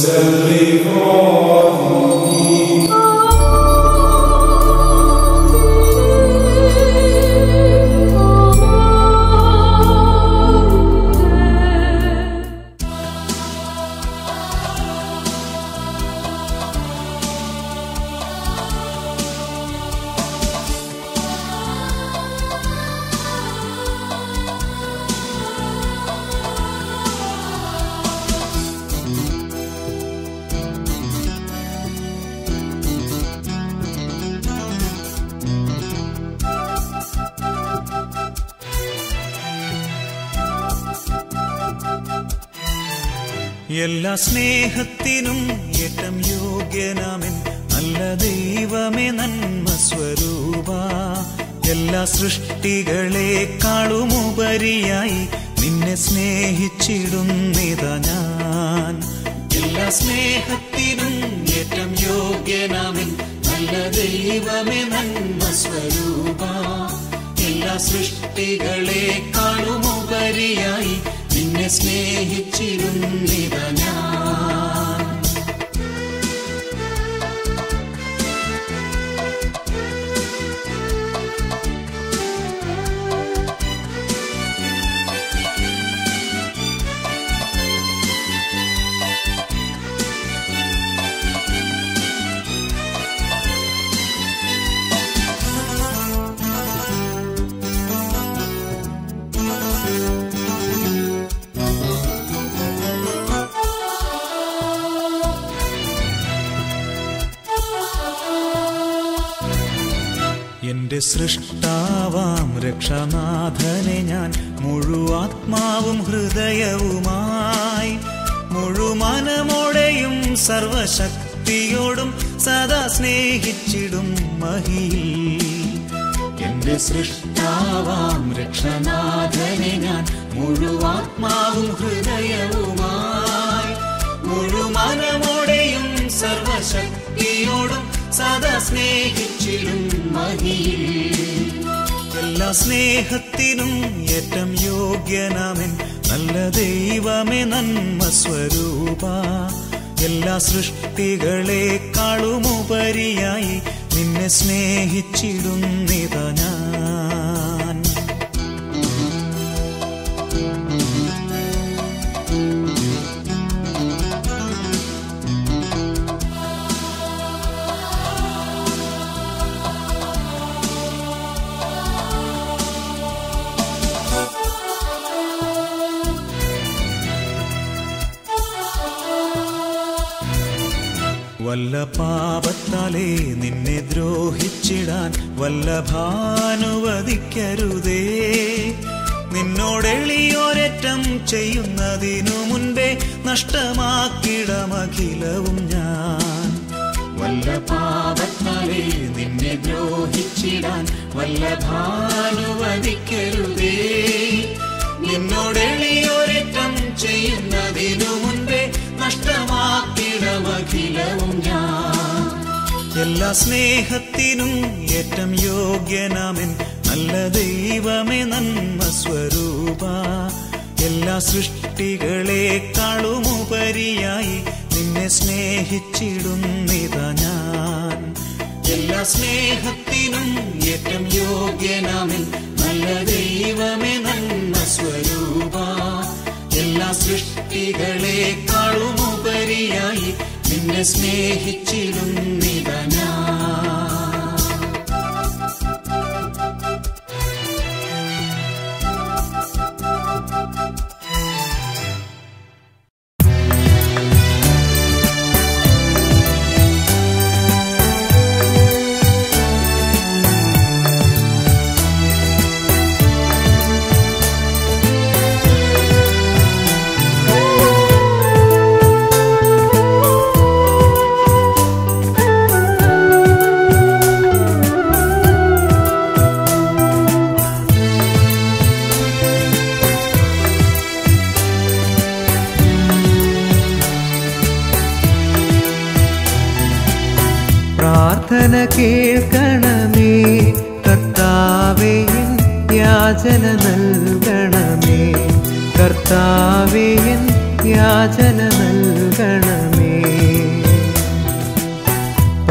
എല്ലാ സ്നേഹത്തിനും ഏറ്റം യോഗ്യനാമൻ നല്ല ദൈവമേ നന്മ സ്വരൂപ എല്ലാ സൃഷ്ടികളെക്കാളുമുപരിയായി നിന്നെ സ്നേഹിച്ചിടുന്നിതാ ഞാൻ എല്ലാ സ്നേഹത്തിനും ഏറ്റം യോഗ്യനാമൻ നല്ല ദൈവമേ നന്മ സ്വരൂപ എല്ലാ സൃഷ്ടികളെക്കാളുമുപരിയായി നിന്നെ സ്നേഹിച്ചിരുന്നിതാ ഞാൻ എന്റെ സൃഷ്ടാവാം രക്ഷനാഥനെ ഞാൻ മുഴുവാത്മാവും ഹൃദയവുമായി മുഴുമനമോടെയും സർവശക്തിയോടും സദാ സ്നേഹിച്ചിടും മഹിയിൽ എന്റെ സൃഷ്ടാവാം രക്ഷനാഥനെ ഞാൻ മുഴുവാത്മാവും ഹൃദയവുമായി മുഴുമനമോടെയും സർവശക്തിയോടും സദാ സ്നേഹിച്ചിടും മഹിയിൽ എല്ലാ സ്നേഹത്തിനും ഏറ്റം യോഗ്യനാമൻ നല്ല ദൈവമേ നന്മ സ്വരൂപ എല്ലാ സൃഷ്ടികളെക്കാളുമുപരിയായി നിന്നെ സ്നേഹിച്ചിടുന്നിതാ ഞാൻ വല്ല പാപത്താലേ നിന്നെ ദ്രോഹിച്ചിടാൻ വല്ല ഭാനുവദിക്കരുതേ നിന്നോടെളിയോരറ്റം ചെയ്യുന്നതിനു മുൻപേ നഷ്ടമാക്കിടമഖിലവും ഞാൻ വല്ല പാപത്താലേ നിന്നെ ദ്രോഹിച്ചിടാൻ വല്ല ഭാനുവദിക്കരുതേ നിന്നോടെളിയോരറ്റം ചെയ്യുന്നതിനു മുൻപേ നഷ്ടമാക്കിടമഖിലവും ഞാൻ എല്ലാ സ്നേഹത്തിനും ഏറ്റം യോഗ്യനാമൻ നല്ല ദൈവമേ നന്മ സ്വരൂപ എല്ലാ സൃഷ്ടികളെക്കാളുമുപരിയായി നിന്നെ സ്നേഹിച്ചിടുന്നിതാ ഞാൻ എല്ലാ സ്നേഹത്തിനും ഏറ്റം യോഗ്യനാമൻ നല്ല ദൈവമേ നന്മ സ്വരൂപ എല്ലാ സൃഷ്ടികളെക്കാളുമുപരിയായി നിന്നെ സ്നേഹിച്ചിടുന്നിതാ ഞാൻ പ്രാർത്ഥന കേൾക്കണമേ കർത്താവേ എൻ യാചന നൽകണമേ കർത്താവേ എൻ യാചന നൽകണമേ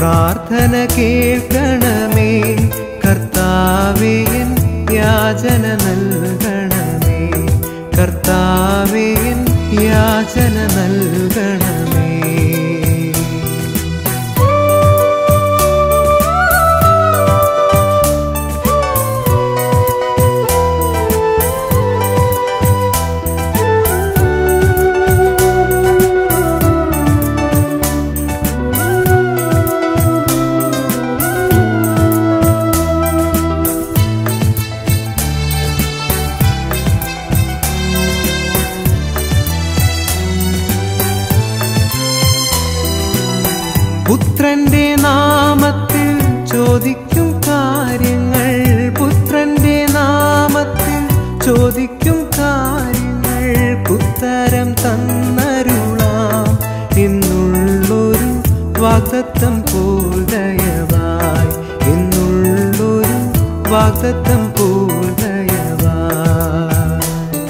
പ്രാർത്ഥന കേൾക്കണമേ കർത്താവേ എൻ യാചന നൽകണമേ കർത്താവേ എൻ യാചന നൽകണമേ പുത്രന്റെ നാമത്തിൽ ചോദിക്കും കാര്യങ്ങൾ പുത്രന്റെ നാമത്തിൽ ചോദിക്കും കാര്യങ്ങൾ ഉത്തരം തന്നരുളാം എന്നുള്ളൊരു വാഗ്ദത്തം പോൽ ദയവായി എന്നുള്ളൊരു വാഗ്ദത്തം പോൽ ദയവായി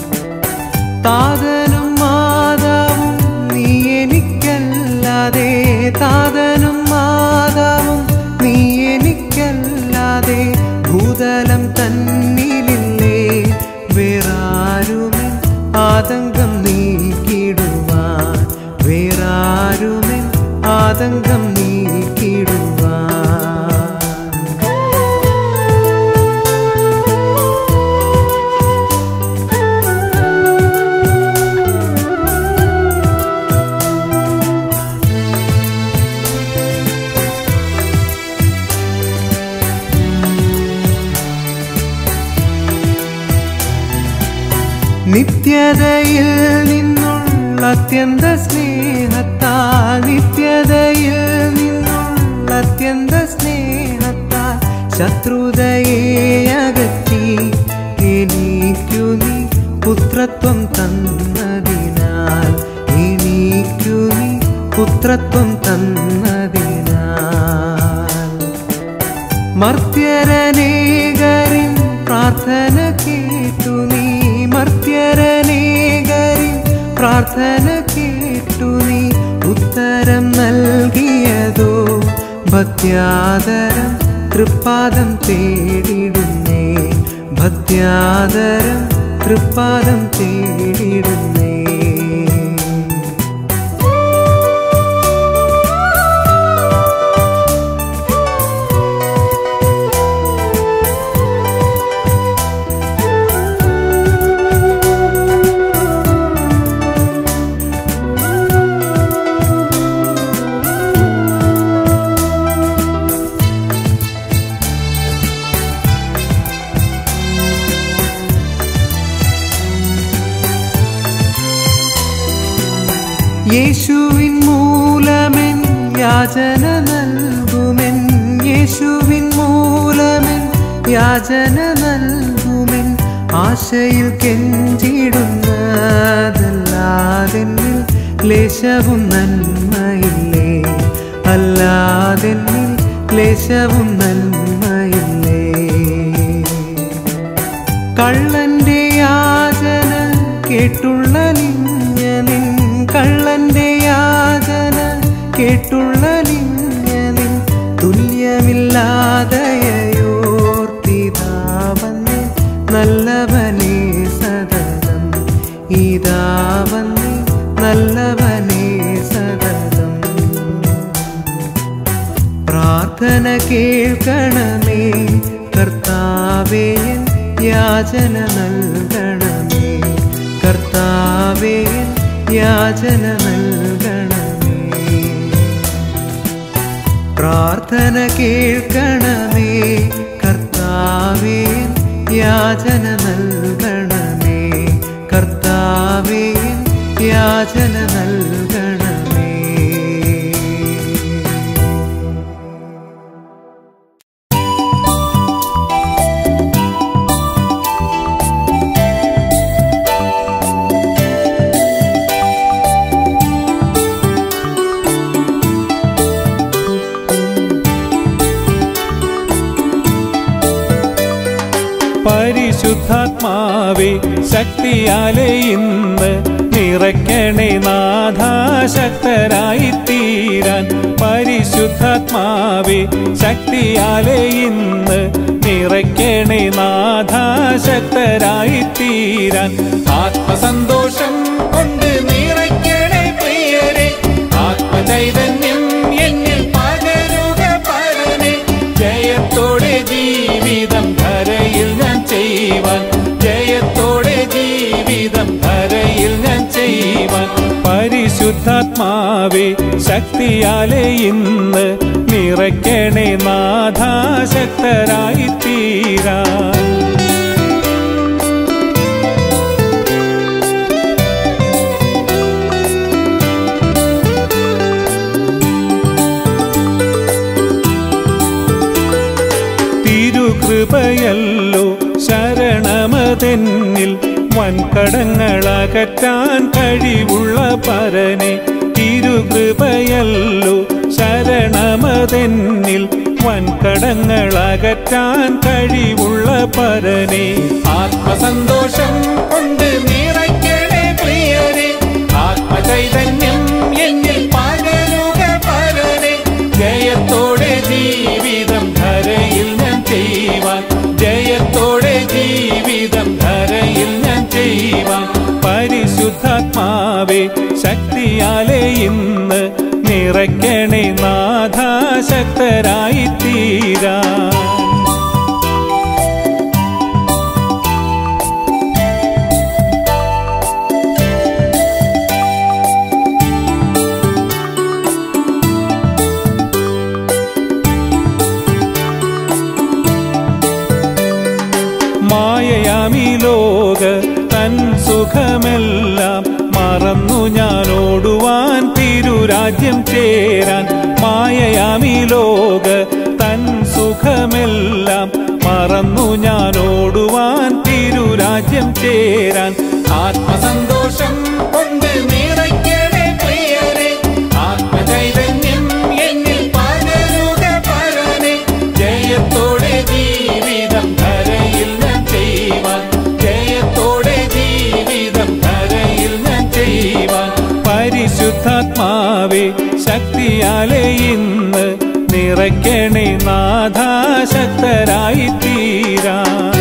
താതനും മാതാവും നീ എനിക്കല്ലാതെ താതനും മാതാവും നീ എനിക്കല്ലാതെ ഭൂതലം തന്നിലില്ലേ വേറാരുമേ ആതങ്കം നീക്കിടുവാൻ വേറാരുമേ ആതങ്കം നീക്കിടുവാൻ നിത്യതയിൽ നിന്നുള്ള അത്യന്ത സ്നേഹത്താൽ നിത്യതയിൽ നിന്നുള്ള അത്യന്ത സ്നേഹത്താൽ ശത്രുതയെ അകറ്റി എനിക്കു നീ പുത്രത്വം തന്നതിനാൽ എനിക്കു നീ പുത്രത്വം തന്നതിനാൽ മർത്യരനേകരിൻ പ്രാർത്ഥന കേട്ടു നീ മർത്യരനേകരിൻ പ്രാർത്ഥന കേട്ടു നീ ഉത്തരം നൽകിയതോ ഭക്യാദരം തൃപ്പാദം തേടിടുന്നേ ഭക്യാദരം തൃപ്പാദം തേടിടുന്നേ യേശുവിൻ മൂലമെൻ യാചന നൽകുമെൻ യേശുവിൻ മൂലമെൻ യാചന നൽകുമെൻ ആശയിൽ കെഞ്ചിടുന്നതല്ലാതെന്നിൽ ക്ലേശവും നന്മയില്ലേ അല്ലാതെന്നിൽ ക്ലേശവും നന്മയില്ലേ കള്ളന്റെ യാചന കേട്ടുള്ള നിൻ കള്ളന്റെ യാചന കേട്ടുള്ള നിൻ തുല്യമില്ലാതയോർത്തിതാവന്നെ നല്ലവനേ സതതം ഇതാവന്നെ നല്ലവനേ സതതം പ്രാർത്ഥന കേൾക്കണമേ കർത്താവേ എൻ യാചന നൽകണമേ കർത്താവേ എൻ യാചന നൽകണമേ പ്രാർത്ഥന കേൾക്കണമേ കർത്താവേ എൻ യാചന നൽകണമേ കർത്താവേ എൻ യാചന നൽകണമേ പരിശുദ്ധാത്മാവേ ശക്തിയാലെ ഇന്ന് നിറയ്ക്കണേ നാഥ നാഥാശക്തരായി തീരാൻ പരിശുദ്ധാത്മാവേ ശക്തിയാലെ ഇന്ന് നിറയ്ക്കണേ നാഥാശക്തരായി തീരാൻ ആത്മസന്തോഷം കൊണ്ട് നിറയ്ക്കണേ പ്രിയരെ ആത്മചൈതന്യം എന്നിൽ പകരുക പരനെ ജയത്തോടെ ജീവിതം ധരയിൽ ഞാൻ ചെയ്യുവാൻ ജയത്തോടെ ജീവിതം ധരയിൽ ഞാൻ ചെയ്യുവാൻ പരിശുദ്ധാത്മാവേ ശക്തിയാലെ ഇന്ന് നിറയ്ക്കണേ നാഥാശക്തരായി തീരാൻ തിരുകൃപയല്ലോ ശരണമതെന്നിൽ വൻകടങ്ങളകറ്റാൻ കഴിവുള്ള പരനെ തിരുകൃപയല്ലോ ശരണമതെന്നിൽ വൻകടങ്ങളകറ്റാൻ കഴിവുള്ള പരനെ ആത്മസന്തോഷം കൊണ്ട് നിറയ്ക്കണേ പ്രിയരെ ആത്മചൈതന്യം എന്നിൽ പകരുക പരനെ ജയത്തോടെ ജീവിതം ധരയിൽ ഞാൻ ചെയ്യുവാൻ ജയത്തോടെ ജീവിതം ധരയിൽ ഞാൻ ചെയ്യുവാൻ പരിശുദ്ധാത്മാവേ ശക്തിയാലെ ഇന്ന് നിറയ്ക്കണേ നാഥാശക്തരായി തീരാൻ മായയാമി ലോക തൻ സുഖമെല്ലാം മറന്നു ഞാൻ ഓടുവാൻ തിരുരാജ്യം ചേരാൻ മായയാമി ലോക തൻ സുഖമെല്ലാം മറന്നു ഞാൻ ഓടുവാൻ തിരുരാജ്യം ചേരാൻ ആത്മസന്തോഷം കൊണ്ട് നിറയ്ക്കണേ പ്രിയരെ ആത്മചൈതന്യം എന്നിൽ പകരുക പരനെ ജയത്തോടെ ജീവിതം ധരയിൽ ഞാൻ ചെയ്യുവാൻ ജയത്തോടെ ജീവിതം ധരയിൽ ഞാൻ ചെയ്യുവാൻ പരിശുദ്ധാത്മാവേ ശക്തിയാലെ ഇന്ന് നിറയ്ക്കണേ നാഥാശക്തരായി തീരാൻ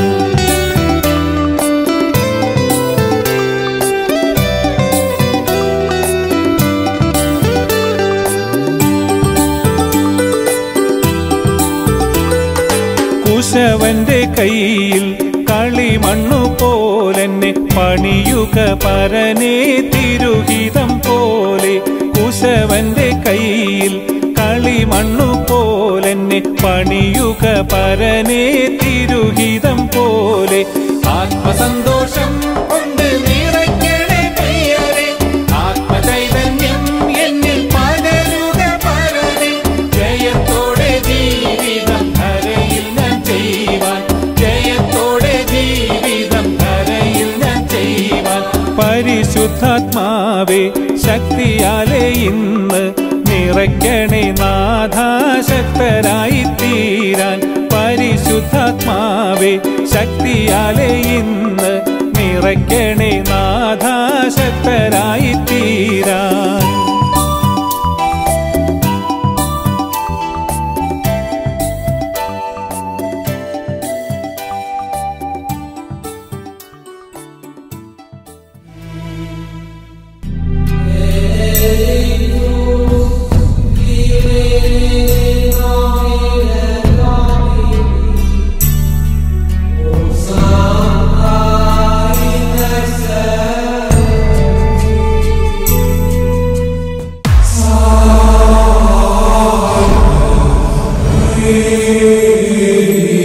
കുശവന്റെ കയ്യിൽ കളിമണ്ണു പോലെന്നെ പണിയുക പരനെ തിരുഹിതം പോലെ കുശവന്റെ കയ്യിൽ കളിമണ്ണു പോലെന്നെ പണിയുക പരനെ തിരുഹിതം പോലെ ആത്മസന്തോഷം കൊണ്ട് നിറയ്ക്കണേ പ്രിയരെ ആത്മചൈതന്യം എന്നിൽ പകരുക പരനെ ജയത്തോടെ ജീവിതം ധരയിൽ ഞാൻ ചെയ്യുവാൻ ജയത്തോടെ ജീവിതം ധരയിൽ ഞാൻ ചെയ്യുവാൻ പരിശുദ്ധാത്മാവേ ശക്തിയാലെ ഇന്ന് നിറയ്ക്കണേ നാഥാശക്തരായി തീരാൻ പരിശുദ്ധാത്മാവേ ശക്തിയാലെ ഇന്ന് നിറയ്ക്കണേ നാഥാശക്തരായി തീരാൻ Amen.